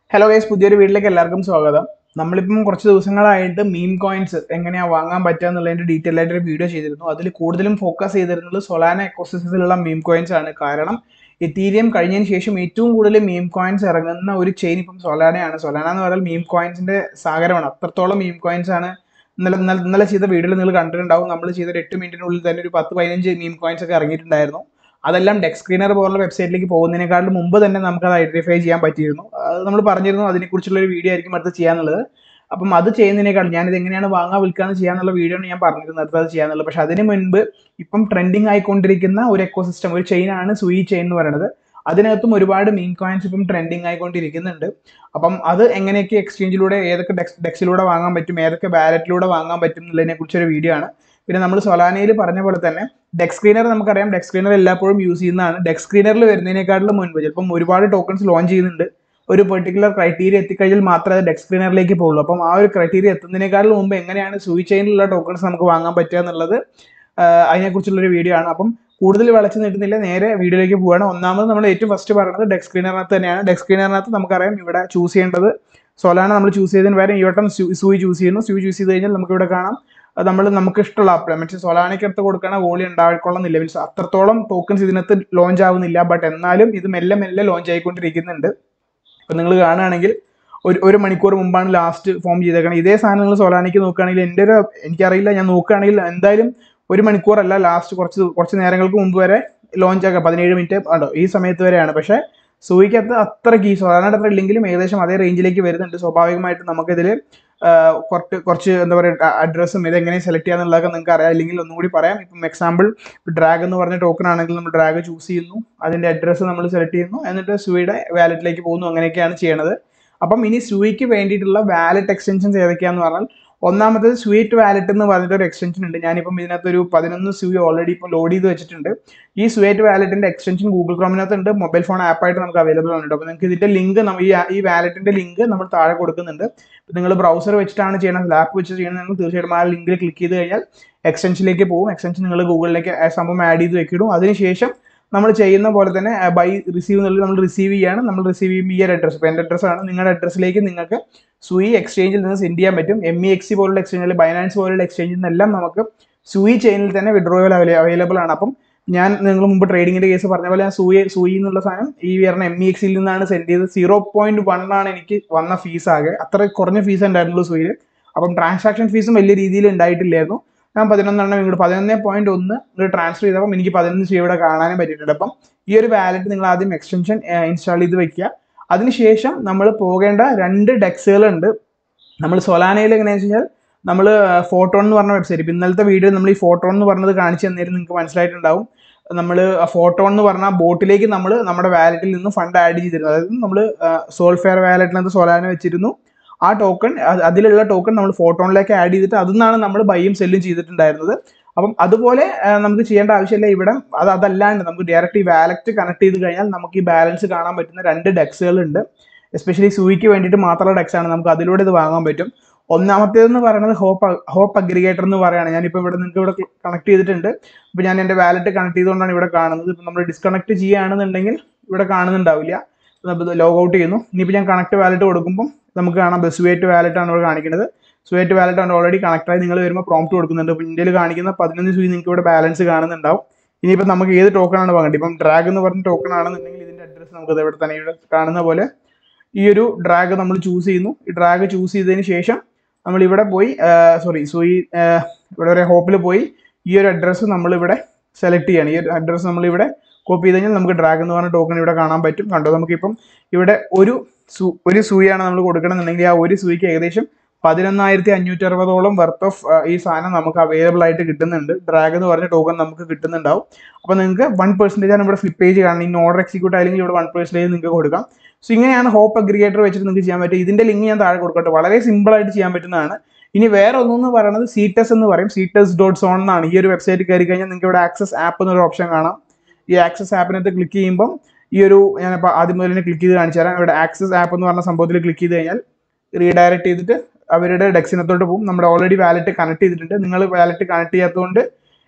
hello guys പുതിയൊരു വീട്ടിലേക്ക് എല്ലാവർക്കും സ്വാഗതം നമ്മളിപ്പം കുറച്ച് ദിവസങ്ങളായിട്ട് മീം കോയിൻസ് എങ്ങനെയാണ് വാങ്ങാൻ പറ്റുക എന്നുള്ളതിന്റെ ഡീറ്റെയിൽ ആയിട്ട് ഒരു വീഡിയോ ചെയ്തിരുന്നു അതിൽ കൂടുതലും ഫോക്കസ് ചെയ്തിരുന്നത് സൊലാന എക്കോസിസ്റ്റത്തിലുള്ള മീം കോയിൻസ് ആണ് കാരണം എത്തീരിയം കഴിഞ്ഞതിന് ശേഷം ഏറ്റവും കൂടുതൽ മീം കോയിൻസ് ഇറങ്ങുന്ന ഒരു ചെയിൻ ഇപ്പം സൊലാനയാണ് സൊലാന എന്ന് പറഞ്ഞാൽ മീം കോയിൻസിന്റെ സാഗരമാണ് അത്രത്തോളം മീം കോയിൻസ് ആണ് ഇന്നലെ ഇന്നലെ ഇന്നലെ ചെയ്ത വീഡിയോയിൽ നിങ്ങൾ കണ്ടിട്ടുണ്ടാവും നമ്മൾ ചെയ്ത ഒരു എട്ട് മിനിറ്റിനുള്ളിൽ തന്നെ ഒരു പത്ത് പതിനഞ്ച് മീം കോയിൻസ് ഒക്കെ ഇറങ്ങിയിട്ടുണ്ടായിരുന്നു അതെല്ലാം ഡെക്സ് സ്ക്രീനർ പോലുള്ള വെബ്സൈറ്റിലേക്ക് പോകുന്നതിനേക്കാളും മുമ്പ് തന്നെ നമുക്ക് അത് ഐഡന്റിഫൈ ചെയ്യാൻ പറ്റിയിരുന്നു അത് നമ്മൾ പറഞ്ഞിരുന്നു അതിനെക്കുറിച്ചുള്ള ഒരു വീഡിയോ ആയിരിക്കും അടുത്ത് ചെയ്യാന്നുള്ളത് അപ്പം അത് ചെയ്യുന്നതിനേക്കാൾ ഞാനിത് എങ്ങനെയാണ് വാങ്ങാൻ വിൽക്കാന്ന് ചെയ്യാന്നുള്ള വീഡിയോ ആണ് ഞാൻ പറഞ്ഞിരുന്നത് അടുത്ത് അത് ചെയ്യാന്നുള്ളത് പക്ഷെ അതിന് മുൻപ് ഇപ്പം ട്രെൻഡിങ് ആയിക്കൊണ്ടിരിക്കുന്ന ഒരു എക്കോസിസ്റ്റം ഒരു ചെയിൻ ആണ് സുയി ചെയിൻ എന്ന് പറയുന്നത് അതിനകത്തും ഒരുപാട് മീൻ കോയിൻസ് ഇപ്പം ട്രെൻഡിങ് ആയിക്കൊണ്ടിരിക്കുന്നുണ്ട് അപ്പം അത് എങ്ങനെയൊക്കെ എക്സ്ചേഞ്ചിലൂടെ ഏതൊക്കെ ഡെക്സ് ഡെക്സിലൂടെ വാങ്ങാൻ പറ്റും ഏതൊക്കെ വാലറ്റിലൂടെ വാങ്ങാൻ പറ്റും എന്നുള്ളതിനെ കുറിച്ചൊരു വീഡിയോ ആണ് പിന്നെ നമ്മൾ സൊലാനയിൽ പറഞ്ഞ പോലെ തന്നെ ഡെക്സ് സ്ക്രീനർ നമുക്കറിയാം ഡെക്സ് സ്ക്രീനർ എല്ലായ്പ്പോഴും യൂസ് ചെയ്യുന്നതാണ് ഡെക്സ് സ്ക്രീനറിൽ വരുന്നതിനേക്കാളും മുൻപ് ചിലപ്പം ഒരുപാട് ടോക്കൺസ് ലോഞ്ച് ചെയ്യുന്നുണ്ട് ഒരു പെർട്ടിക്കുലർ ക്രൈറ്റീരിയ എത്തിക്കഴിഞ്ഞാൽ മാത്രമേ അത് ഡെക്സ് സ്ക്രീനറിലേക്ക് പോകുള്ളൂ അപ്പം ആ ഒരു ക്രൈറ്റീരിയ എത്തുന്നതിനേക്കാളും മുമ്പ് എങ്ങനെയാണ് സൂയി ചെയിനിലുള്ള ടോക്കൺസ് നമുക്ക് വാങ്ങാൻ പറ്റുക എന്നുള്ളത് അതിനെക്കുറിച്ചുള്ളൊരു വീഡിയോ ആണ് അപ്പം കൂടുതൽ വിളച്ച് നീട്ടുന്നില്ല നേരെ വീഡിയോയിലേക്ക് പോവുകയാണ് ഒന്നാമത് നമ്മൾ ഏറ്റവും ഫസ്റ്റ് പറയുന്നത് ഡെക്സ് സ്ക്രീനറിനകത്ത് തന്നെയാണ് ഡെക്സ് സ്ക്രീനറിനകത്ത് നമുക്കറിയാം ഇവിടെ ചൂസ് ചെയ്യേണ്ടത് സോലാണ് നമ്മൾ ചൂസ് ചെയ്തതിന് പകരം ഈ വട്ടം സൂയി ചൂസ് ചെയ്യുന്നു സൂയി ചൂസ് ചെയ്ത് കഴിഞ്ഞാൽ നമുക്ക് ഇവിടെ കാണാം നമ്മൾ നമുക്ക് ഇഷ്ടമുള്ള ആപ്പ് മറ്റേ സൊലാനയ്ക്കടുത്ത് കൊടുക്കണ വോളി ഉണ്ടായിക്കൊള്ളുന്നില്ല മീൻസ് അത്രത്തോളം ടോക്കൺസ് ഇതിനകത്ത് ലോഞ്ച് ആവുന്നില്ല ബട്ട് എന്നാലും ഇത് മെല്ലെ മെല്ലെ ലോഞ്ച് ആയിക്കൊണ്ടിരിക്കുന്നുണ്ട് ഇപ്പം നിങ്ങൾ കാണുകയാണെങ്കിൽ ഒരു ഒരു മണിക്കൂർ മുമ്പാണ് ലാസ്റ്റ് ഫോം ചെയ്തേക്കണം ഇതേ സാധനം നിങ്ങൾ സൊലാനിക്ക് നോക്കുകയാണെങ്കിൽ എൻ്റെ ഒരു എനിക്കറിയില്ല ഞാൻ നോക്കുകയാണെങ്കിൽ എന്തായാലും ഒരു മണിക്കൂറല്ല ലാസ്റ്റ് കുറച്ച് കുറച്ച് നേരങ്ങൾക്ക് മുമ്പ് വരെ ലോഞ്ച് ആക്കാം പതിനേഴ് മിനിറ്റ് ഉണ്ടോ ഈ സമയത്ത് വരെയാണ് പക്ഷേ സൂയിക്കകത്ത് അത്രയ്ക്ക് ഈ സൊലാനയുടെ അത്ര ഇല്ലെങ്കിലും ഏകദേശം അതേ റേഞ്ചിലേക്ക് വരുന്നുണ്ട് സ്വാഭാവികമായിട്ട് നമുക്കിതിൽ കുറച്ച് കുറച്ച് എന്താ പറയുക അഡ്രസ്സും ഇത് എങ്ങനെ സെലക്ട് ചെയ്യാന്നുള്ളതൊക്കെ നിങ്ങൾക്ക് അറിയാം അല്ലെങ്കിൽ ഒന്നും കൂടി പറയാം ഇപ്പം എക്സാമ്പിൾ ഡ്രാഗ് എന്ന് പറഞ്ഞ ടോക്കൺ ആണെങ്കിൽ നമ്മൾ ഡ്രാഗ് ചൂസ് ചെയ്യുന്നു അതിൻ്റെ അഡ്രസ്സ് നമ്മൾ സെലക്ട് ചെയ്യുന്നു എന്നിട്ട് സുയിയുടെ വാലറ്റിലേക്ക് പോകുന്നു അങ്ങനെയൊക്കെയാണ് ചെയ്യണത് അപ്പം ഇനി സുയിക്ക് വേണ്ടിയിട്ടുള്ള വാലറ്റ് എക്സ്റ്റൻഷൻസ് ഏതൊക്കെയാണെന്ന് പറഞ്ഞാൽ ഒന്നാമത്തേത് സ്വീറ്റ് വാലറ്റ് എന്ന് പറഞ്ഞിട്ട് ഒരു എക്സ്റ്റൻഷൻ ഉണ്ട് ഞാനിപ്പം ഇതിനകത്ത് ഒരു പതിനൊന്ന് സ്യൂയി ഓൾറെഡി ഇപ്പോൾ ലോഡ് ചെയ്ത് വെച്ചിട്ടുണ്ട് ഈ സ്വീറ്റ് വാലറ്റിന്റെ എക്സ്റ്റൻഷൻ ഗൂഗിൾ ക്രോമിനകത്ത് ഉണ്ട് മൊബൈൽ ഫോൺ ആപ്പായിട്ട് നമുക്ക് അവൈലബിൾ ആണ് അപ്പോൾ നിങ്ങൾക്ക് ഇതിന്റെ ലിങ്ക് ഈ ഈ വാലറ്റിന്റെ ലിങ്ക് നമ്മൾ താഴെ കൊടുക്കുന്നുണ്ട് നിങ്ങൾ ബ്രൗസർ വെച്ചിട്ടാണ് ചെയ്യണത് ആപ്പ് വെച്ച് ചെയ്യണമെങ്കിൽ തീർച്ചയായിട്ടും ആ ലിങ്കിൽ ക്ലിക്ക് ചെയ്ത് കഴിഞ്ഞാൽ എക്സ്റ്റൻഷനിലേക്ക് പോകും എക്സ്റ്റൻഷൻ നിങ്ങൾ ഗൂഗിളിലേക്ക് സംഭവം ആഡ് ചെയ്ത് വെക്കിടും അതിനുശേഷം നമ്മൾ ചെയ്യുന്ന പോലെ തന്നെ ബൈ റിസീവ് എന്നുള്ളത് നമ്മൾ റിസീവ് ചെയ്യാണ് നമ്മൾ റിസീവ് ചെയ്യുമ്പോൾ ഈ ഒരു അഡ്രസ്സ് ഇപ്പോൾ എൻ്റെ അഡ്രസ്സാണ് നിങ്ങളുടെ അഡ്രസ്സിലേക്ക് നിങ്ങൾക്ക് സുയി എക്സ്ചേഞ്ചിൽ നിന്ന് സെൻഡ് ചെയ്യാൻ പറ്റും എം ഇ എക്സി പോലുള്ള എക്സ്ചേഞ്ച് അല്ലെങ്കിൽ ബൈനാൻസ് പോലുള്ള എക്സ്ചേഞ്ചിൽ നിന്നെല്ലാം നമുക്ക് സുയി ചെയിനിൽ തന്നെ വിഡ്രോവൽ അവൈലബിൾ ആണ് അപ്പം ഞാൻ നിങ്ങൾ മുമ്പ് ട്രേഡിങ്ങിന്റെ കേസ് പറഞ്ഞ പോലെ ഞാൻ സൂയി സൂയി എന്നുള്ള സാധനം ഈ പറഞ്ഞ എം ഇ എക്സിൽ നിന്നാണ് സെൻഡ് ചെയ്തത് സീറോ പോയിന്റ് വൺ ആണ് എനിക്ക് വന്ന ഫീസ് ആകെ അത്ര കുറഞ്ഞ ഫീസ് ഉണ്ടായിരുന്നുള്ളൂ സൂയിൽ അപ്പം ട്രാൻസാക്ഷൻ ഫീസും വലിയ രീതിയിൽ ഉണ്ടായിട്ടില്ലായിരുന്നു ഞാൻ പതിനൊന്നെണ്ണം ഇങ്ങോട്ട് പതിനൊന്ന് പോയിന്റ് ഒന്ന് ഇങ്ങോട്ട് ട്രാൻസ്ഫർ ചെയ്തപ്പം എനിക്ക് പതിനൊന്ന് രൂപ ഇവിടെ കാണാനും പറ്റിയിട്ടുണ്ട് അപ്പം ഈ ഒരു വാലറ്റ് നിങ്ങൾ ആദ്യം എക്സ്റ്റൻഷൻ ഇൻസ്റ്റാൾ ചെയ്ത് വെക്കുക അതിനുശേഷം നമ്മൾ പോകേണ്ട രണ്ട് ഡെക്സുകളുണ്ട് നമ്മൾ സൊലാനയിൽ എങ്ങനെയാണെന്ന് വെച്ച് കഴിഞ്ഞാൽ നമ്മൾ ഫോട്ടോൺ എന്ന് പറഞ്ഞ വെബ്സൈറ്റ് ഇപ്പം ഇന്നലത്തെ വീഡിയോ നമ്മൾ ഈ ഫോട്ടോൺ എന്ന് പറഞ്ഞത് കാണിച്ചു തന്നേരം നിങ്ങൾക്ക് മനസ്സിലായിട്ടുണ്ടാവും നമ്മൾ ഫോട്ടോൺ എന്ന് പറഞ്ഞ ബോട്ടിലേക്ക് നമ്മൾ നമ്മുടെ വാലറ്റിൽ നിന്ന് ഫണ്ട് ആഡ് ചെയ്തിരുന്നു അതായത് നമ്മൾ സോൾഫെയർ വാലറ്റിനകത്ത് സൊലാന വെച്ചിരുന്നു ആ ടോക്കൺ അതിലുള്ള ടോക്കൺ നമ്മൾ ഫോട്ടോണിലേക്ക് ആഡ് ചെയ്തിട്ട് അതിൽ നിന്നാണ് നമ്മൾ ബൈയും സെല്ലും ചെയ്തിട്ടുണ്ടായിരുന്നത് അപ്പം അതുപോലെ നമുക്ക് ചെയ്യേണ്ട ആവശ്യമില്ല ഇവിടെ അത് അതല്ലാണ്ട് നമുക്ക് ഡയറക്റ്റ് ഈ വാലറ്റ് കണക്ട് ചെയ്ത് കഴിഞ്ഞാൽ നമുക്ക് ഈ ബാലൻസ് കാണാൻ പറ്റുന്ന രണ്ട് ഡെക്സുകൾ ഉണ്ട് എസ്പെഷ്യലി സൂയിക്ക് വേണ്ടിയിട്ട് മാത്രമുള്ള ഡെക്സ് ആണ് നമുക്ക് അതിലൂടെ ഇത് വാങ്ങാൻ പറ്റും ഒന്നാമത്തേതെന്ന് പറയുന്നത് ഹോപ്പ് ഹോപ്പ് അഗ്രിഗേറ്റർ എന്ന് പറയുകയാണ് ഞാനിപ്പോൾ ഇവിടെ നിങ്ങൾക്ക് ഇവിടെ കണക്ട് ചെയ്തിട്ടുണ്ട് ഇപ്പോൾ ഞാൻ എൻ്റെ വാലറ്റ് കണക്ട് ചെയ്തുകൊണ്ടാണ് ഇവിടെ കാണുന്നത് ഇപ്പം നമ്മൾ ഡിസ്കണക്ട് ചെയ്യുകയാണെന്നുണ്ടെങ്കിൽ ഇവിടെ കാണുന്നുണ്ടാവില്ല ലോഗ് ഔട്ട് ചെയ്യുന്നു ഇനിയിപ്പോൾ ഞാൻ കണക്ട് വാലറ്റ് കൊടുക്കുമ്പോൾ നമുക്ക് കാണാം ബസ്വേറ്റ് വാലറ്റ് ആണ് ഇവിടെ കാണിക്കുന്നത് സ്വേറ്റ് വാലറ്റ് ആണ് ഓൾറെഡി കണക്ട് ആയി നിങ്ങൾ വരുമ്പോൾ പ്രോംപ്റ്റ് കൊടുക്കുന്നുണ്ട് ഇപ്പോൾ ഇന്ത്യയിൽ കാണിക്കുന്ന പതിനൊന്ന് സൂയി നിങ്ങൾക്ക് ഇവിടെ ബാലൻസ് കാണുന്നുണ്ടാവും ഇനിയിപ്പോൾ നമുക്ക് ഏത് ടോക്കൺ ആണ് വാങ്ങേണ്ടത് ഇപ്പം ഡ്രാഗ് എന്ന് പറഞ്ഞ ടോക്കൺ ആണെന്നുണ്ടെങ്കിൽ ഇതിൻ്റെ അഡ്രസ്സ് നമുക്ക് ഇവിടെ തന്നെ ഇവിടെ കാണുന്ന പോലെ ഈ ഒരു ഡ്രാഗ് നമ്മൾ ചൂസ് ചെയ്യുന്നു ഈ ഡ്രാഗ് ചൂസ് ചെയ്തതിന് ശേഷം നമ്മൾ ഇവിടെ പോയി സോറി സൂയി ഇവിടെ ഒരു ഹോപ്പിൽ പോയി ഈ ഒരു അഡ്രസ്സ് നമ്മൾ ഇവിടെ സെലക്ട് ചെയ്യണം ഈ ഒരു അഡ്രസ്സ് നമ്മൾ ഇവിടെ കോപ്പി ചെയ്ത് കഴിഞ്ഞാൽ നമുക്ക് ഡ്രാഗ് എന്ന് പറഞ്ഞ ടോക്കൺ ഇവിടെ കാണാൻ പറ്റും കണ്ടോ നമുക്കിപ്പം ഇവിടെ ഒരു സൂ ഒരു സൂയാണ് നമ്മൾ കൊടുക്കണമെന്നുണ്ടെങ്കിൽ ആ ഒരു സൂയിക്ക് ഏകദേശം പതിനൊന്നായിരത്തി അഞ്ഞൂറ്റി അറുപതോളം വർത്ത് ഓഫ് ഈ സാധനം നമുക്ക് അവൈലബിൾ ആയിട്ട് കിട്ടുന്നുണ്ട് ഡ്രാഗ് എന്ന് പറഞ്ഞ ടോക്കൺ നമുക്ക് കിട്ടുന്നുണ്ടാവും അപ്പോൾ നിങ്ങൾക്ക് വൺ പെർസെൻറ്റേജ് ആണ് ഇവിടെ ഫ്ലിപ്പ് പേജ് കാണുന്നത് ഇനി ഓർഡർ എക്സിക്യൂട്ട് ആയില്ലെങ്കിൽ ഇവിടെ വൺ പെർസെൻറ്റേജ് നിങ്ങൾക്ക് കൊടുക്കാം സോ ഇങ്ങനെയാണ് ഹോപ്പ് അഗ്രിഗേറ്റർ വെച്ചിട്ട് നിങ്ങൾക്ക് ചെയ്യാൻ പറ്റും ഇതിന്റെ ലിങ്ക് ഞാൻ താഴെ കൊടുക്കട്ടെ വളരെ സിമ്പിൾ ആയിട്ട് ചെയ്യാൻ പറ്റുന്നതാണ് ഇനി വേറെ ഒന്നെന്ന് പറയുന്നത് സീറ്റസ് എന്ന് പറയും സീറ്റസ് ഡോട്ട് സോൺ എന്നാണ് ഈ ഒരു വെബ്സൈറ്റ് കയറി കഴിഞ്ഞാൽ നിങ്ങൾക്ക് ഇവിടെ ആക്സസ് ആപ്പ് എന്നൊരു ഓപ്ഷൻ കാണാം ഈ ആക്സസ് ആപ്പിനകത്ത് ക്ലിക്ക് ചെയ്യുമ്പം ഈ ഒരു ഞാനിപ്പോൾ ആദ്യം മുതൽ തന്നെ ക്ലിക്ക് ചെയ്ത് കാണിച്ചു തരാം ഇവിടെ ആക്സസ് ആപ്പ് എന്ന് പറഞ്ഞ സംഭവത്തിൽ ക്ലിക്ക് ചെയ്ത് കഴിഞ്ഞാൽ റീഡയറക്ട് ചെയ്തിട്ട് അവരുടെ ഡെക്സിനകത്തോട്ട് പോകും നമ്മുടെ ഓൾറെഡി വാലറ്റ് കണക്ട് ചെയ്തിട്ടുണ്ട് നിങ്ങൾ വാലറ്റ് കണക്ട് ചെയ്യാത്തതുകൊണ്ട്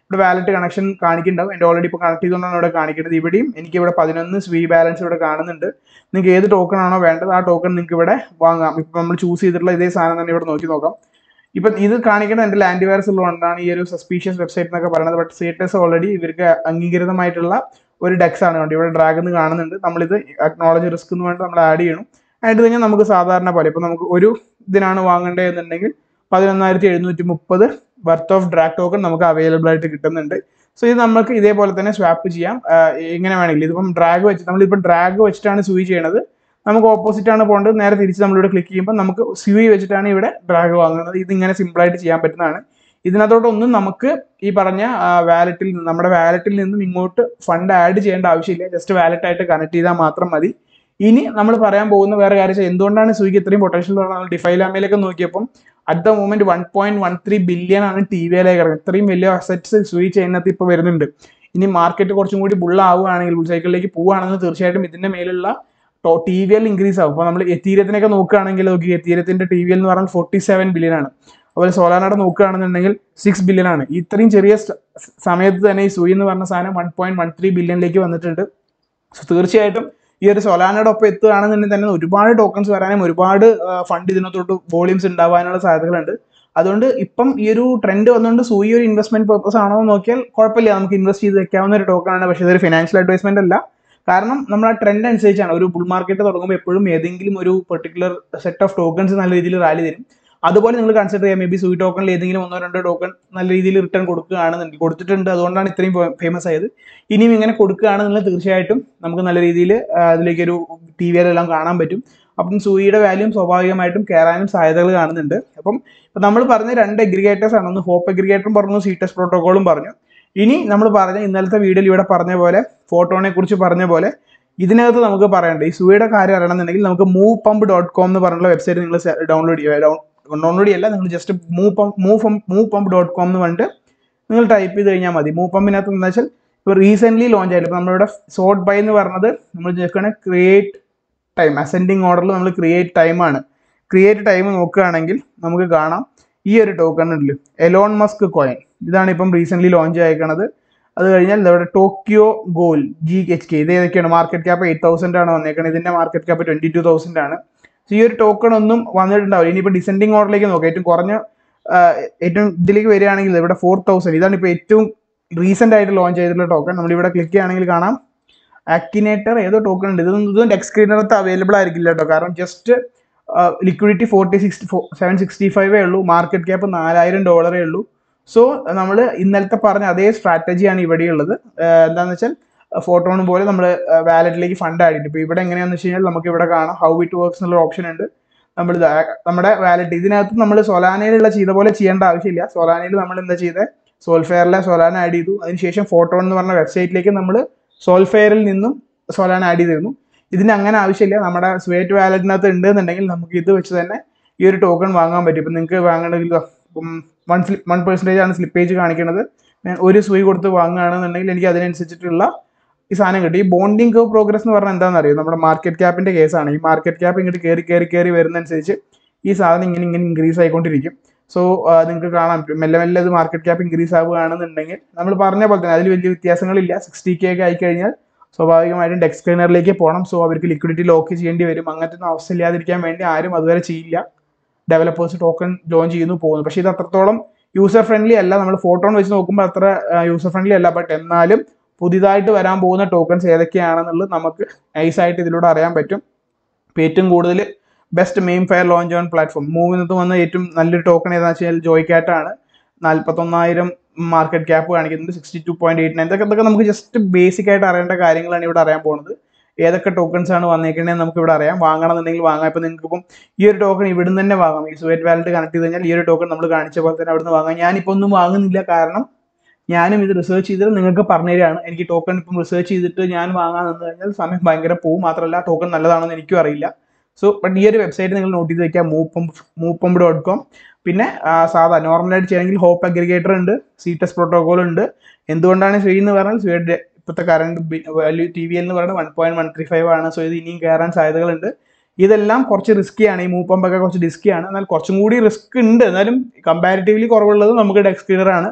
ഇവിടെ വാലറ്റ് കണക്ഷൻ കാണിക്കുന്നുണ്ടാവും എൻ്റെ ഓൾറെഡി ഇപ്പോൾ കണക്ട് ചെയ്തുകൊണ്ടാണ് ഇവിടെ കാണിക്കുന്നത് ഇവിടെയും എനിക്ക് ഇവിടെ പതിനൊന്ന് സ്വീ ബാലൻസ് ഇവിടെ കാണുന്നുണ്ട് നിങ്ങൾക്ക് ഏത് ടോക്കൺ ആണോ വേണ്ടത് ആ ടോക്കൺ നിങ്ങൾക്ക് ഇവിടെ വാങ്ങാം ഇപ്പം നമ്മൾ ചൂസ് ചെയ്തിട്ടുള്ള ഇതേ സാധനം തന്നെ ഇവിടെ നോക്കി നോക്കാം ഇപ്പം ഇത് കാണിക്കുന്നത് എൻ്റെ ലാൻഡ് വൈറസ് ഉള്ളതുകൊണ്ടാണ് ഈ ഒരു സസ്പീഷ്യസ് വെബ്സൈറ്റ് എന്നൊക്കെ പറയുന്നത് but C T S already ഇവർക്ക് അംഗീകൃതമായിട്ടുള്ള ഒരു ഡെക്സ് ആണ് കണ്ടത് ഇവിടെ ഡ്രാഗ് എന്ന് കാണുന്നുണ്ട് നമ്മളിത് അക്നോളജ് റിസ്ക് എന്ന് വേണ്ടി നമ്മൾ ആഡ് ചെയ്യണം ആയിട്ട് കഴിഞ്ഞാൽ നമുക്ക് സാധാരണ പോലെ ഇപ്പം നമുക്ക് ഒരു ഇതിനാണ് വാങ്ങേണ്ടത് എന്നുണ്ടെങ്കിൽ പതിനൊന്നായിരത്തി എഴുന്നൂറ്റി മുപ്പത് വർത്ത് ഓഫ് ഡ്രാഗ് ടോക്കൺ നമുക്ക് അവൈലബിൾ ആയിട്ട് കിട്ടുന്നുണ്ട് സോ ഇത് നമുക്ക് ഇതേപോലെ തന്നെ സ്വാപ്പ് ചെയ്യാം ആഹ് എങ്ങനെ വേണമെങ്കിലും ഇതിപ്പം ഡ്രാഗ് വെച്ച് നമ്മളിപ്പോൾ ഡ്രാഗ് വെച്ചിട്ടാണ് സ്വിച്ച് ചെയ്യണത് നമുക്ക് ഓപ്പോസിറ്റ് ആണ് പോകേണ്ടത് നേരെ തിരിച്ച് നമ്മളിവിടെ ക്ലിക്ക് ചെയ്യുമ്പോൾ നമുക്ക് സ്യൂയി വെച്ചിട്ടാണ് ഇവിടെ ഡ്രാഗ് വാങ്ങുന്നത് ഇത് ഇങ്ങനെ സിമ്പിളായിട്ട് ചെയ്യാൻ പറ്റുന്നതാണ് ഇതിനകത്തോട്ടൊന്നും നമുക്ക് ഈ പറഞ്ഞ വാലറ്റിൽ നിന്ന് നമ്മുടെ വാലറ്റിൽ നിന്നും ഇങ്ങോട്ട് ഫണ്ട് ആഡ് ചെയ്യേണ്ട ആവശ്യമില്ല ജസ്റ്റ് വാലറ്റ് ആയിട്ട് കണക്ട് ചെയ്താൽ മാത്രം മതി ഇനി നമ്മൾ പറയാൻ പോകുന്ന വേറെ കാര്യം വെച്ചാൽ എന്തുകൊണ്ടാണ് സ്വിഗ്ഗി ഇത്രയും പൊട്ടൻഷ്യൽ നമ്മൾ ഡിഫൈലാമയിലൊക്കെ നോക്കിയപ്പം at the moment one point one three billion ആണ് ടി വിയിലേക്ക് ഇറങ്ങുന്നത് ഇത്രയും വലിയ അസറ്റ്സ് സ്വിച്ച് ചെയ്യുന്നത് ഇപ്പോൾ വരുന്നുണ്ട് ഇനി മാർക്കറ്റ് കുറച്ചും കൂടി ബുള്ള ആവുകയാണെങ്കിൽ ബുൾ സൈക്കിളിലേക്ക് പോവുകയാണെങ്കിൽ തീർച്ചയായിട്ടും ഇതിന്റെ മേലുള്ള ടി വി എൽ ഇൻക്രീസ് ആവും അപ്പോൾ നമ്മൾ എത്തീരത്തിനൊക്കെ നോക്കുകയാണെങ്കിൽ നോക്കി എത്തീരത്തിന്റെ ടി വി എൽ എന്ന് പറഞ്ഞാൽ ഫോർട്ടി സെവൻ ബില്യൺ ആണ് അതുപോലെ സോലാനയുടെ നോക്കുകയാണെന്നുണ്ടെങ്കിൽ സിക്സ് ബില്യൺ ആണ് ഇത്രയും ചെറിയ സ- സമയത്ത് തന്നെ ഈ സൂയി എന്ന് പറഞ്ഞ സാധനം വൺ പോയിന്റ് വൺ ത്രീ ബില്യണിലേക്ക് വന്നിട്ടുണ്ട് സോ തീർച്ചയായിട്ടും ഈ ഒരു സൊലാനയുടെ ഒപ്പം എത്തുകയാണെന്നുണ്ടെങ്കിൽ തന്നെ ഒരുപാട് ടോക്കൺസ് വരാനും ഒരുപാട് ഫണ്ട് ഇതിനകത്തോട്ട് വോളിയൂംസ് ഉണ്ടാവാനുള്ള സാധ്യതകളുണ്ട് അതുകൊണ്ട് ഇപ്പം ഈ ഒരു ട്രെൻഡ് വന്നുകൊണ്ട് സൂയി ഒരു ഇൻവെസ്റ്റ്മെന്റ് പർപ്പസ് ആണോ എന്ന് നോക്കിയാൽ കുഴപ്പമില്ല നമുക്ക് ഇൻവെസ്റ്റ് ചെയ്ത് വെക്കാവുന്ന ഒരു ടോക്കൺ ആണ് പക്ഷേ ഇതൊരു ഫിനാൻഷ്യൽ അഡ്വൈസ്മെന്റ് അല്ല കാരണം നമ്മൾ ആ ട്രെൻഡ് അനുസരിച്ചാണ് ഒരു ബുൾ മാർക്കറ്റ് തുടങ്ങുമ്പോൾ എപ്പോഴും ഏതെങ്കിലും ഒരു പെർട്ടിക്കുലർ സെറ്റ് ഓഫ് ടോക്കൺസ് നല്ല രീതിയിൽ റാലി തരും അതുപോലെ നിങ്ങൾ കൺസിഡർ ചെയ്യാം മേ ബി സൂയി ടോക്കണിൽ ഏതെങ്കിലും ഒന്നോ രണ്ടോ ടോക്കൺ നല്ല രീതിയിൽ റിട്ടേൺ കൊടുക്കുകയാണെന്നുണ്ടെങ്കിൽ കൊടുത്തിട്ടുണ്ട് അതുകൊണ്ടാണ് ഇത്രയും ഫേമസ് ആയത് ഇനിയും ഇങ്ങനെ കൊടുക്കുകയാണെന്നുണ്ടെങ്കിൽ തീർച്ചയായിട്ടും നമുക്ക് നല്ല രീതിയിൽ അതിലേക്ക് ഒരു ടി വിയിലെല്ലാം കാണാൻ പറ്റും അപ്പം സൂയിയുടെ വാല്യൂം സ്വാഭാവികമായിട്ടും കയറാനും സാധ്യതകൾ കാണുന്നുണ്ട് അപ്പം ഇപ്പം നമ്മൾ പറഞ്ഞ രണ്ട് അഗ്രിഗേറ്റേഴ്സ് ആണ് ഒന്ന് ഹോപ്പ് അഗ്രിഗേറ്ററും പറഞ്ഞു സീറ്റസ് പ്രോട്ടോക്കോളും പറഞ്ഞു ഇനി നമ്മൾ പറഞ്ഞ ഇന്നലത്തെ വീഡിയോയിൽ ഇവിടെ പറഞ്ഞ പോലെ ഫോട്ടോനെ കുറിച്ച് പറഞ്ഞ പോലെ ഇതിനകത്ത് നമുക്ക് പറയണ്ട ഈ സൂയുടെ കാര്യം അറിയണമെന്നുണ്ടെങ്കിൽ നമുക്ക് മൂവ് പമ്പ് ഡോട്ട് കോം എന്ന് പറഞ്ഞുള്ള വെബ്സൈറ്റ് നിങ്ങൾ ഡൗൺലോഡ് ചെയ്യുക ഡൗൺലോഡ് ചെയ്യല്ല നിങ്ങൾ just move pump move move pump dot com എന്ന് പറഞ്ഞിട്ട് നിങ്ങൾ ടൈപ്പ് ചെയ്ത് കഴിഞ്ഞാൽ മതി മൂവ് പമ്പിനകത്ത് എന്താ വെച്ചാൽ ഇപ്പോൾ റീസെൻ്റ്ലി ലോഞ്ച് ആയിട്ട് ഇപ്പോൾ നമ്മളിവിടെ സോർട്ട് ബൈ എന്ന് പറഞ്ഞത് നമ്മൾ നോക്കുകയാണെങ്കിൽ ക്രിയേറ്റ് ടൈം അസെൻഡിങ് ഓർഡറിൽ നമ്മൾ ക്രിയേറ്റ് ടൈമാണ് ക്രിയേറ്റ് ടൈം നോക്കുകയാണെങ്കിൽ നമുക്ക് കാണാം ഈ ഒരു ടോക്കൺ ഉണ്ടല്ലോ എലോൺ മസ്ക് കോയിൻ ഇതാണ് ഇപ്പം റീസെൻ്റ്ലി ലോഞ്ച് ആയിക്കണത് അത് കഴിഞ്ഞാൽ ഇവിടെ Tokyo goal G H K ഇത് ഏതൊക്കെയാണ് മാർക്കറ്റ് ക്യാപ്പ് എയ്റ്റ് തൗസൻഡ് ആണ് വന്നേക്കുന്നത് ഇതിന്റെ market cap twenty two thousand ആണ് സോ ഈ ഒരു ടോക്കൺ ഒന്നും വന്നിട്ടുണ്ടാവില്ല ഇനിയിപ്പോൾ ഡിസെൻഡിങ് ഓർഡറിലേക്ക് നോക്കാം ഏറ്റവും കുറഞ്ഞ ആ, ഏറ്റവും ഇതിലേക്ക് വരികയാണെങ്കിൽ ഇവിടെ ഫോർ തൗസൻഡ് ഇതാണ് ഇപ്പോൾ ഏറ്റവും റീസെന്റ് ആയിട്ട് ലോഞ്ച് ചെയ്തിട്ടുള്ള ടോക്കൺ നമ്മളിവിടെ ക്ലിക്ക് ചെയ്യുകയാണെങ്കിൽ കാണാം ആക്ടിനേറ്റർ ഏതോ ടോക്കൺ ഉണ്ട് ഇതൊന്നും ഇതും ടെക്സ് സ്ക്രീനകത്ത് അവൈലബിൾ ആയിരിക്കില്ല കേട്ടോ കാരണം just liquidity forty sixty four seven sixty ഫൈവേ ഉള്ളൂ മാർക്കറ്റ് ക്യാപ്പ് നാലായിരം ഡോളറേ ഉള്ളൂ സോ നമ്മൾ ഇന്നലത്തെ പറഞ്ഞ അതേ സ്ട്രാറ്റജിയാണ് ഇവിടെയുള്ളത് ആഹ് എന്താണെന്ന് വെച്ചാൽ ഫോട്ടോൺ പോലെ നമ്മൾ വാലറ്റിലേക്ക് ഫണ്ട് ആഡ് ചെയ്തിട്ട് ഇപ്പോൾ ഇവിടെ എങ്ങനെയാണെന്ന് വെച്ച് കഴിഞ്ഞാൽ നമുക്ക് ഇവിടെ കാണാം ഹൗ ഇറ്റ് വർക്ക്സ് എന്നുള്ള ഓപ്ഷൻ ഉണ്ട് നമ്മൾ നമ്മുടെ വാലറ്റ് ഇതിനകത്ത് നമ്മൾ സൊലാനയിലുള്ള ചെയ്ത പോലെ ചെയ്യേണ്ട ആവശ്യമില്ല സൊലാനയിൽ നമ്മൾ എന്താ ചെയ്തത് സോൾഫെയറിലെ സൊലാന ആഡ് ചെയ്തു അതിനുശേഷം ഫോട്ടോൺ എന്ന് പറഞ്ഞ വെബ്സൈറ്റിലേക്ക് നമ്മൾ സോൾഫെയറിൽ നിന്നും സൊലാന ആഡ് ചെയ്തിരുന്നു ഇതിന് അങ്ങനെ ആവശ്യമില്ല നമ്മുടെ സ്വേറ്റ് വാലറ്റിനകത്ത് ഉണ്ട് എന്നുണ്ടെങ്കിൽ നമുക്ക് ഇത് വെച്ച് തന്നെ ഈ ഒരു ടോക്കൺ വാങ്ങാൻ പറ്റും ഇപ്പം നിങ്ങൾക്ക് വാങ്ങണമെങ്കിൽ ഇപ്പം വൺ സ്ലിപ്പ് വൺ പെർസെൻറ്റേജ് ആണ് സ്ലിപ്പേജ് കാണിക്കുന്നത് ഞാൻ ഒരു സൂയി കൊടുത്ത് വാങ്ങുകയാണെന്നുണ്ടെങ്കിൽ എനിക്ക് അതിനനുസരിച്ചിട്ടുള്ള ഈ സാധനം കിട്ടും ഈ ബോണ്ടിങ് കർവ് പ്രോഗ്രസ് എന്ന് പറഞ്ഞാൽ എന്താണെന്ന് അറിയോ നമ്മുടെ മാർക്കറ്റ് ക്യാപ്പിന്റെ കേസാണ് ഈ മാർക്കറ്റ് ക്യാപ്പ് ഇങ്ങോട്ട് കയറി കയറി കയറി വരുന്നതനുസരിച്ച് ഈ സാധനം ഇങ്ങനെ ഇങ്ങനെ ഇൻക്രീസ് ആയിക്കൊണ്ടിരിക്കും സോ നിങ്ങൾക്ക് കാണാം മെല്ലെ മെല്ലെ ഇത് മാർക്കറ്റ് ക്യാപ്പ് ഇൻക്രീസ് ആവുകയാണെന്നുണ്ടെങ്കിൽ നമ്മൾ പറഞ്ഞ പോലെ തന്നെ അതിൽ വലിയ വ്യത്യാസങ്ങളില്ല സിക്സ്റ്റി കെ ഒക്കെ ആയിക്കഴിഞ്ഞാൽ സ്വാഭാവികമായിട്ടും ഡെക്സ് സ്ക്രീനറിലേക്ക് പോകണം സോ അവർക്ക് ലിക്വിഡിറ്റി ലോക്ക് ചെയ്യേണ്ടി വരും അങ്ങനത്തെ ഒന്നും അവസ്ഥ ഇല്ലാതിരിക്കാൻ വേണ്ടി ആരും അതുവരെ ചെയ്യില്ല ഡെവലപ്പേഴ്സ് ടോക്കൺ ലോഞ്ച് ചെയ്യുന്നു പോകുന്നു പക്ഷേ ഇത് അത്രത്തോളം യൂസർ ഫ്രണ്ട്ലി അല്ല നമ്മൾ ഫോട്ടോ വെച്ച് നോക്കുമ്പോൾ അത്ര യൂസർ ഫ്രണ്ട്ലി അല്ല ബട്ട് എന്നാലും പുതിയതായിട്ട് വരാൻ പോകുന്ന ടോക്കൺസ് ഏതൊക്കെയാണെന്നുള്ളത് നമുക്ക് നൈസായിട്ട് ഇതിലൂടെ അറിയാൻ പറ്റും ഇപ്പോൾ ഏറ്റവും കൂടുതൽ best main fire launch on platform മൂവിനകത്ത് വന്ന ഏറ്റവും നല്ലൊരു ടോക്കൺ ഏതാണെന്ന് വെച്ചാൽ ജോയ് കാറ്റാണ് നാൽപ്പത്തൊന്നായിരം മാർക്കറ്റ് ക്യാപ്പ് കാണിക്കുന്നുണ്ട് sixty two point eight nine ഇതൊക്കെ ഇതൊക്കെ നമുക്ക് ജസ്റ്റ് ബേസിക് ആയിട്ട് അറിയേണ്ട കാര്യങ്ങളാണ് ഇവിടെ അറിയാൻ പോകുന്നത് ഏതൊക്കെ ടോക്കൺസ് ആണ് വന്നേക്കുന്നത് നമുക്ക് ഇവിടെ അറിയാം വാങ്ങണമെന്നുണ്ടെങ്കിൽ വാങ്ങാം ഇപ്പം നിങ്ങൾക്ക് ഇപ്പം ഈ ഒരു ടോക്കൺ ഇവിടുന്ന് തന്നെ വാങ്ങാം ഈ സ്വയറ്റ് വാലറ്റ് കണക്ട് ചെയ്ത് കഴിഞ്ഞാൽ ഈ ഒരു ടോക്കൺ നമ്മൾ കാണിച്ച പോലെ തന്നെ അവിടുന്ന് വാങ്ങാം ഞാനിപ്പോൾ ഒന്നും വാങ്ങുന്നില്ല കാരണം ഞാനും ഇത് റിസർച്ച് ചെയ്തിട്ട് നിങ്ങൾക്ക് പറഞ്ഞു തരികയാണ് എനിക്ക് ടോക്കൺ ഇപ്പം റിസർച്ച് ചെയ്തിട്ട് ഞാൻ വാങ്ങാൻ നിന്ന് കഴിഞ്ഞാൽ സമയം ഭയങ്കര പോവും മാത്രമല്ല ടോക്കൺ നല്ലതാണെന്ന് എനിക്കും അറിയില്ല സോ ബട്ട് ഈ ഒരു വെബ്സൈറ്റ് നിങ്ങൾ നോട്ട് ചെയ്ത് വെക്കാം move pump move pump dot com പിന്നെ ആ, സാധാ നോർമലായിട്ട് ചെയ്യണമെങ്കിൽ ഹോപ്പ് അഗ്രിഗേറ്റർ ഉണ്ട് സീറ്റസ് പ്രോട്ടോകോൾ ഉണ്ട് എന്തുകൊണ്ടാണ് ചെയ്യുന്നത് പറഞ്ഞാൽ സ്വീഡ് ഇപ്പോഴത്തെ കറണ്ട് വാല്യൂ ടി വി എന്ന് പറയുന്നത് one point one three five ആണ് സോ ഇത് ഇനിയും കയറാൻ സാധ്യതകളുണ്ട് ഇതെല്ലാം കുറച്ച് റിസ്ക്കിയാണ് ഈ മൂവ് പമ്പൊക്കെ കുറച്ച് റിസ്ക്കിയാണ് എന്നാൽ കുറച്ചും കൂടി റിസ്ക് ഉണ്ട് എന്നാലും കമ്പാരിറ്റീവ്ലി കുറവുള്ളത് നമുക്ക് ഡെക്സ് ക്ലീനർ ആണ്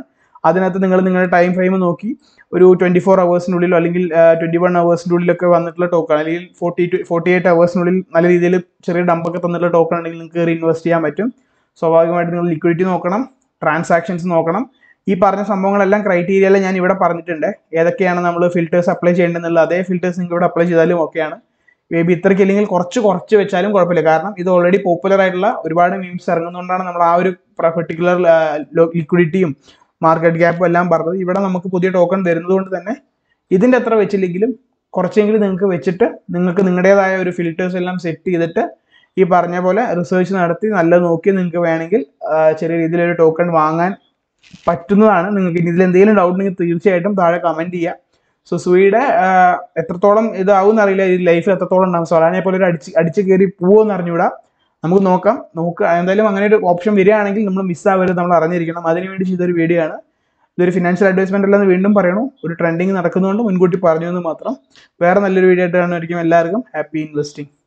അതിനകത്ത് നിങ്ങൾ നിങ്ങളുടെ ടൈം ഫ്രെയിം നോക്കി ഒരു ട്വൻറ്റി ഫോർ അവേഴ്സിനുള്ളിലോ അല്ലെങ്കിൽ ട്വൻറ്റി വൺ അവേഴ്സിൻ്റെ ഉള്ളിലൊക്കെ വന്നിട്ടുള്ള ടോക്കൺ അല്ലെങ്കിൽ ഫോർട്ടി ടു ഫോർട്ടി എയ്റ്റ് അവേഴ്സിനുള്ളിൽ നല്ല രീതിയിൽ ചെറിയ ഡമ്പൊക്കെ തന്നിട്ടുള്ള ടോക്കൺ ഉണ്ടെങ്കിൽ നിങ്ങൾക്ക് കയറി ഇൻവെസ്റ്റ് ചെയ്യാൻ പറ്റും സ്വാഭാവികമായിട്ട് നിങ്ങൾ ലിക്വിഡിറ്റി നോക്കണം ട്രാൻസാക്ഷൻസ് നോക്കണം ഈ പറഞ്ഞ സംഭവങ്ങളെല്ലാം ക്രൈറ്റീരിയയിൽ ഞാൻ ഇവിടെ പറഞ്ഞിട്ടുണ്ട് ഏതൊക്കെയാണ് നമ്മൾ ഫിൽറ്റേഴ്സ് അപ്ലൈ ചെയ്യേണ്ടതെന്നുള്ള അതേ ഫിൽറ്റേഴ്സ് നിങ്ങൾക്ക് ഇവിടെ അപ്ലൈ ചെയ്താലും ഓക്കെയാണ് മേ ബി ഇത്രയ്ക്ക് ഇല്ലെങ്കിൽ കുറച്ച് കുറച്ച് വെച്ചാലും കുഴപ്പമില്ല കാരണം ഇത് ഓൾറെഡി പോപ്പുലർ ആയിട്ടുള്ള ഒരുപാട് മീംസ് ഇറങ്ങുന്നതുകൊണ്ടാണ് നമ്മൾ ആ ഒരു പെർട്ടിക്കുലർ ലിക്വിഡിറ്റിയും മാർക്കറ്റ് ഗ്യാപ്പും എല്ലാം പറഞ്ഞത് ഇവിടെ നമുക്ക് പുതിയ ടോക്കൺ തരുന്നത് കൊണ്ട് തന്നെ ഇതിൻ്റെ അത്ര വെച്ചില്ലെങ്കിലും കുറച്ചെങ്കിലും നിങ്ങൾക്ക് വെച്ചിട്ട് നിങ്ങൾക്ക് നിങ്ങളുടേതായ ഒരു ഫിൽറ്റേഴ്സ് എല്ലാം സെറ്റ് ചെയ്തിട്ട് ഈ പറഞ്ഞ പോലെ റിസർച്ച് നടത്തി നല്ലത് നോക്കി നിങ്ങൾക്ക് വേണമെങ്കിൽ ആ, ചെറിയ രീതിയിലൊരു ടോക്കൺ വാങ്ങാൻ പറ്റുന്നതാണ് നിങ്ങൾക്ക് ഇനി ഇതിൽ എന്തെങ്കിലും ഡൗട്ട് ഉണ്ടെങ്കിൽ തീർച്ചയായിട്ടും താഴെ കമൻറ്റ് ചെയ്യുക സോ സുയുടെ എത്രത്തോളം ഇതാവും അറിയില്ല ഈ ലൈഫിൽ എത്രത്തോളം ഉണ്ടാവും സൊലാനെ പോലെ ഒരു അടിച്ച് അടിച്ച് കയറി പോവെന്ന് അറിഞ്ഞൂടാ നമുക്ക് നോക്കാം നമുക്ക് എന്തായാലും അങ്ങനെ ഒരു ഓപ്ഷൻ വരികയാണെങ്കിൽ നമ്മൾ മിസ്സാവരുത് നമ്മൾ അറിഞ്ഞിരിക്കണം അതിന് വേണ്ടി ചെയ്തൊരു വീഡിയോ ആണ് ഇതൊരു ഫിനാൻഷ്യൽ അഡ്വൈസ്മെന്റ് അല്ലെന്ന് വീണ്ടും പറയണു ഒരു ട്രെൻഡിങ് നടക്കുന്നതുകൊണ്ട് മുൻകൂട്ടി പറഞ്ഞു എന്ന് മാത്രം വേറെ നല്ലൊരു വീഡിയോ ആയിട്ട് കാണുമായിരിക്കും എല്ലാവർക്കും ഹാപ്പി ഇൻവെസ്റ്റിംഗ്